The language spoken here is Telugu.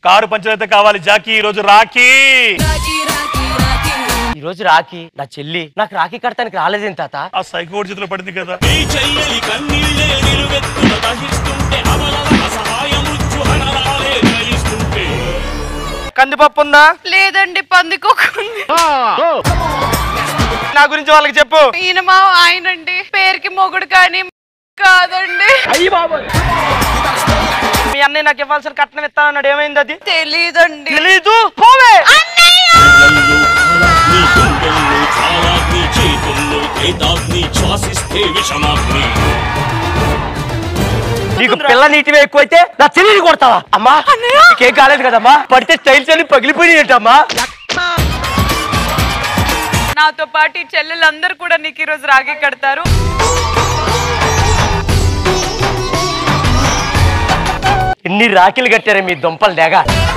కారు పంచర్ అయితే కావాలి జాకీ ఈ రోజు రాఖీ ఈ రోజు రాఖీ నా చెల్లి నాకు రాఖీ కడతానికి రాలేదేం తాత ఆ సైకో చేతిలో పడింది కదా నీ చెయ్యలి కన్నీళ్ళే నిలువెత్తున దహిస్తుంటే అమరల అసహాయ మృత్యు హనరాలే గ్రహిస్తుంటే కందిపప్పు ఉందా లేదండి పందికొక్కుంది నా గురించి వాళ్ళకి చెప్పు ఈయన మా ఆయనండి పేరుకి మొగుడు కానీ కాదండి మీ అన్నయ్య నాకు ఇవ్వాల్సిన కట్నం ఇస్తానన్నాడు ఏమైంది అది తెలీదండి తెలీదు పోవే నీ గుండెల్లో చాలాగ్ని చేతుల్లో ప్రేతాగ్ని శ్వాసిస్తే విషమాగ్ని నీకు పిల్ల నీటివే ఎక్కువైతే నా చెల్లిని కొడతావా అమ్మా నీకేం కాలేదు కదమ్మా పడితే స్టైల్స్ అన్ని పగిలిపోయినట్టమ్మా నాతో పాటు ఈ చెల్లెలందరూ కూడా నీకు ఈరోజు రాగి కడతారు ఎన్ని రాఖీలు కట్టారే మీ దుంపలు దేగా